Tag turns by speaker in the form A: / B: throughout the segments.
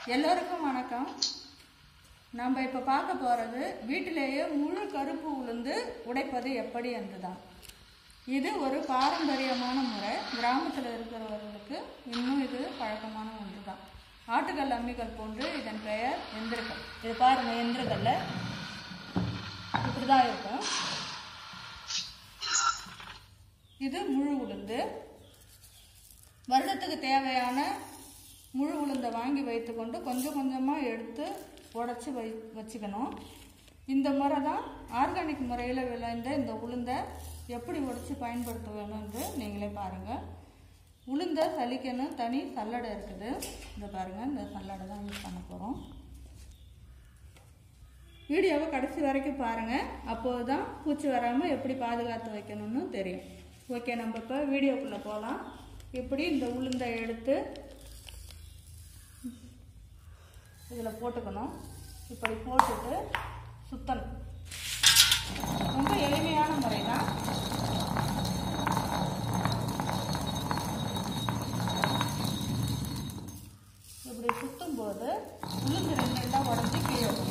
A: எல்லோருக்கும் வணக்கம் நம்ம இப்போ பார்க்க போகிறது வீட்டிலேயே முழு கருப்பு உளுந்து உடைப்பது எப்படி என்றுதான் இது ஒரு பாரம்பரியமான முறை கிராமத்தில் இருக்கிறவர்களுக்கு இன்னும் இது பழக்கமான ஒன்று தான் ஆட்டுக்கல் அம்மிக்கல் போன்று இதன் பெயர் எந்திரக்கல் இது பாருங்க எந்திரக்கல்ல இப்படி தான் இருக்கும் இது முழு உளுந்து வருடத்துக்கு தேவையான முழு உளுந்தை வாங்கி வைத்துக்கொண்டு கொஞ்சம் கொஞ்சமாக எடுத்து உடச்சி வை வச்சுக்கணும் இந்த முறை தான் ஆர்கானிக் முறையில் விளைந்த இந்த உளுந்தை எப்படி உடச்சி பயன்படுத்த வேணும்னு நீங்களே பாருங்கள் உளுந்தை சலிக்கணும் தனி சல்லடை இருக்குது இந்த பாருங்கள் இந்த சல்லடை தான் யூஸ் பண்ண போகிறோம் வீடியோவை கடைசி வரைக்கும் பாருங்கள் அப்போது தான் பூச்சி வராமல் எப்படி பாதுகாத்து வைக்கணும்னு தெரியும் ஓகே நம்ம இப்போ வீடியோக்குள்ளே போகலாம் இப்படி இந்த உளுந்தை எடுத்து இதில் போட்டுக்கணும் இப்படி போட்டுட்டு சுத்தணும் ரொம்ப எளிமையான முறை தான் இப்படி சுத்தும் போது உளுந்து ரெண்டு ரெண்டாக உடஞ்சி கீழே வரும்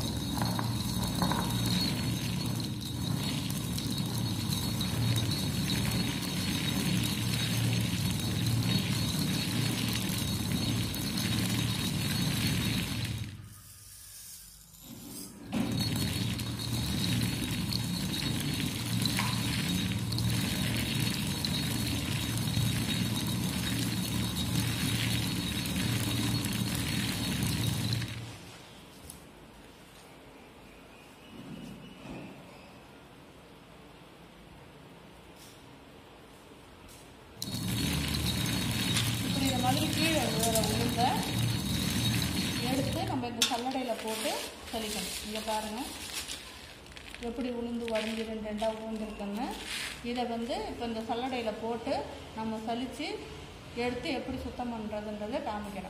A: இப்படி இந்த மாதிரி கீழே விழுற உளுந்தை எடுத்து நம்ம இந்த சல்லடையில் போட்டு சலிக்கணும் இங்கே பாருங்கள் எப்படி உளுந்து உடஞ்சி ரெண்டு ரெண்டாக உளுந்துருக்குன்னு இதை வந்து இப்போ இந்த சல்லடையில் போட்டு நம்ம சலித்து எடுத்து எப்படி சுத்தம் பண்ணுறதுன்றதை காமிக்கிறோம்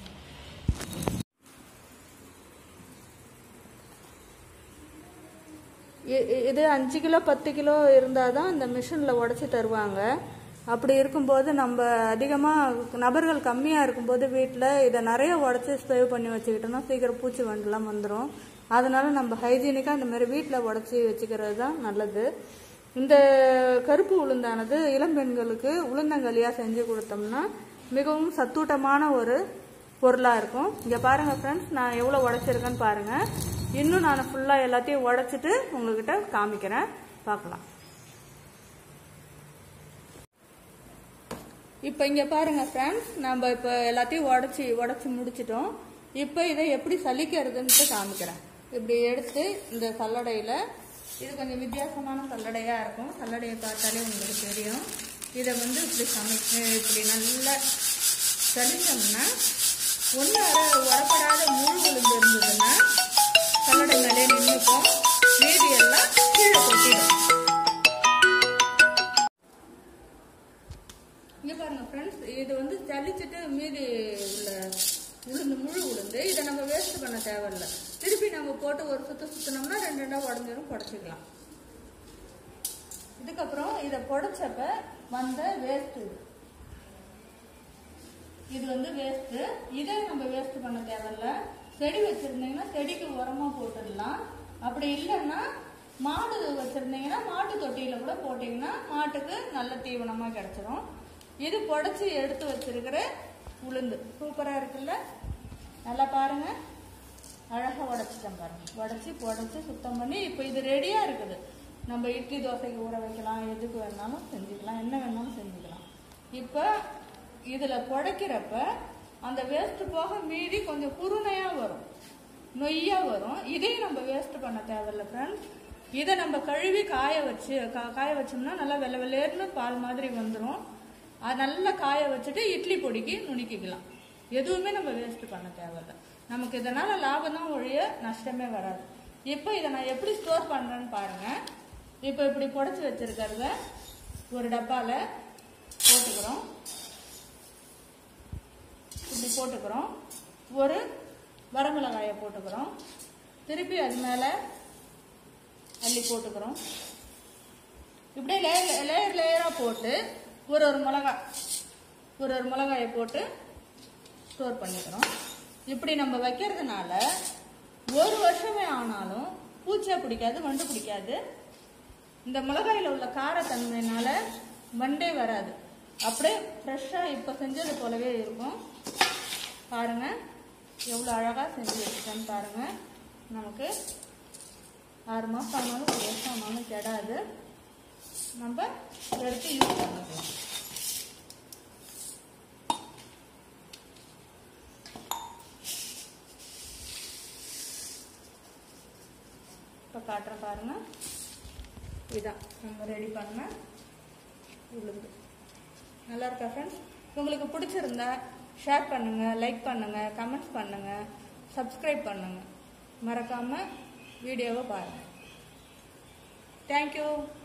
A: இ- இ- இது அஞ்சு கிலோ பத்து கிலோ இருந்தால் தான் இந்த மிஷினில் உடச்சி தருவாங்க அப்படி இருக்கும்போது நம்ம அதிகமாக நபர்கள் கம்மியாக இருக்கும்போது வீட்டில் இதை நிறைய உடச்சி சேவ் பண்ணி வச்சுக்கிட்டோம்னா சீக்கிரம் பூச்சி வண்டுலாம் வந்துடும் அதனால நம்ம ஹைஜீனிக்காக இந்த மாதிரி வீட்டில் உடச்சி வச்சுக்கிறது தான் நல்லது இந்த கருப்பு உளுந்தானது இளம்பெண்களுக்கு உளுந்தங்களியாக செஞ்சு கொடுத்தோம்னா மிகவும் சத்தூட்டமான ஒரு பொருளாக இருக்கும் இங்கே பாருங்கள் ஃப்ரெண்ட்ஸ் நான் எவ்வளோ உடச்சிருக்கேன்னு பாருங்கள் இன்னும் நான் ஃபுல்லாக எல்லாத்தையும் உடச்சிட்டு உங்ககிட்ட காமிக்கிறேன் பார்க்கலாம் இப்போ இங்கே பாருங்க ஃப்ரெண்ட்ஸ் நம்ம இப்போ எல்லாத்தையும் உடச்சி உடச்சி முடிச்சிட்டோம் இப்போ இதை எப்படி சலிக்கிறதுன்ட்டு காமிக்கிறேன் இப்படி எடுத்து இந்த சல்லடையில் இது கொஞ்சம் வித்தியாசமான சல்லடையாக இருக்கும் சல்லடையை பார்த்தாலே உங்களுக்கு தெரியும் இதை வந்து இப்படி சமை இப்படி நல்லா சலிச்சோம்னா ஒன்று அரை உரப்படாத முழு உளுந்து இருந்ததுன்னா சல்லடை மேலே நின்றுக்கும் மீதி எல்லாம் கீழே கொட்டிடும் இங்க பாருங்க ஃப்ரெண்ட்ஸ் இது வந்து சலிச்சுட்டு மீதி உள்ள உளுந்து முழு உளுந்து இதை நம்ம வேஸ்ட் பண்ண தேவையில்ல திருப்பி நம்ம போட்டு ஒரு சுத்த சுத்தினோம்னா ரெண்டு ரெண்டா உடஞ்சிரும் புடச்சிக்கலாம் இதுக்கப்புறம் இதை புடைச்சப்ப வந்த வேஸ்ட் இது இது வந்து வேஸ்ட் இதை நம்ம வேஸ்ட் பண்ண தேவையில்ல செடி வச்சிருந்தீங்கன்னா செடிக்கு உரமா போட்டுடலாம் அப்படி இல்லைன்னா மாடு வச்சிருந்தீங்கன்னா மாட்டு தொட்டியில கூட போட்டீங்கன்னா மாட்டுக்கு நல்ல தீவனமா கிடைச்சிரும் இது புடைச்சி எடுத்து வச்சிருக்கிற உளுந்து சூப்பரா இருக்குல்ல நல்லா பாருங்க அழகா உடைச்சிட்டேன் பாருங்க உடைச்சி புடைச்சி சுத்தம் பண்ணி இப்போ இது ரெடியா இருக்குது நம்ம இட்லி தோசைக்கு ஊற வைக்கலாம் எதுக்கு வேணாலும் செஞ்சுக்கலாம் என்ன வேணாலும் செஞ்சுக்கலாம் இப்போ இதுல குழைக்கிறப்ப அந்த வேஸ்ட் போக மீதி கொஞ்சம் குருணையா வரும் நொய்யா வரும் இதையும் நம்ம வேஸ்ட் பண்ண தேவையில்ல ஃப்ரெண்ட்ஸ் இதை நம்ம கழுவி காய வச்சு கா- காய வச்சோம்னா நல்லா வெள்ளை வெள்ளேர்னு பால் மாதிரி வந்துடும் அது நல்லா காய வச்சுட்டு இட்லி பொடிக்கு நுணுக்கிக்கலாம் எதுவுமே நம்ம வேஸ்ட் பண்ண தேவையில்ல நமக்கு இதனால லாபம் தான் ஒழிய நஷ்டமே வராது இப்போ இதை நான் எப்படி ஸ்டோர் பண்றேன்னு பாருங்க இப்போ இப்படி புடைச்சி வச்சிருக்கிறத ஒரு டப்பால போட்டுக்கிறோம் இப்படி போட்டுக்கிறோம் ஒரு வரமிளகாயை போட்டுக்கிறோம் திருப்பி அது மேலே அள்ளி போட்டுக்கிறோம் இப்படியே லேயர் லேயர் லேயராக போட்டு ஒரு ஒரு மிளகாய் ஒரு ஒரு மிளகாயை போட்டு ஸ்டோர் பண்ணிக்கிறோம் இப்படி நம்ம வைக்கிறதுனால ஒரு வருஷமே ஆனாலும் பூச்சை பிடிக்காது வண்டு பிடிக்காது இந்த மிளகாயில உள்ள காரத்தன்மையினால வண்டே வராது அப்படியே ஃப்ரெஷ்ஷாக இப்போ செஞ்சது போலவே இருக்கும் பாருங்க எவ்வளோ அழகாக செஞ்சு வச்சுட்டேன்னு பாருங்க நமக்கு ஆறு மாதம் ஆனாலும் ஒரு வருஷம் ஆனாலும் கெடாது நம்ம எடுத்து யூஸ் பண்ணிக்கலாம் இப்போ காட்டுறேன் பாருங்க இதான் நம்ம ரெடி பண்ண உளுந்து நல்லா இருக்கா ஃப்ரெண்ட்ஸ் உங்களுக்கு பிடிச்சிருந்தா ஷேர் பண்ணுங்க லைக் பண்ணுங்க கமெண்ட்ஸ் பண்ணுங்க சப்ஸ்கிரைப் பண்ணுங்க மறக்காம வீடியோவை பாருங்க தேங்க்யூ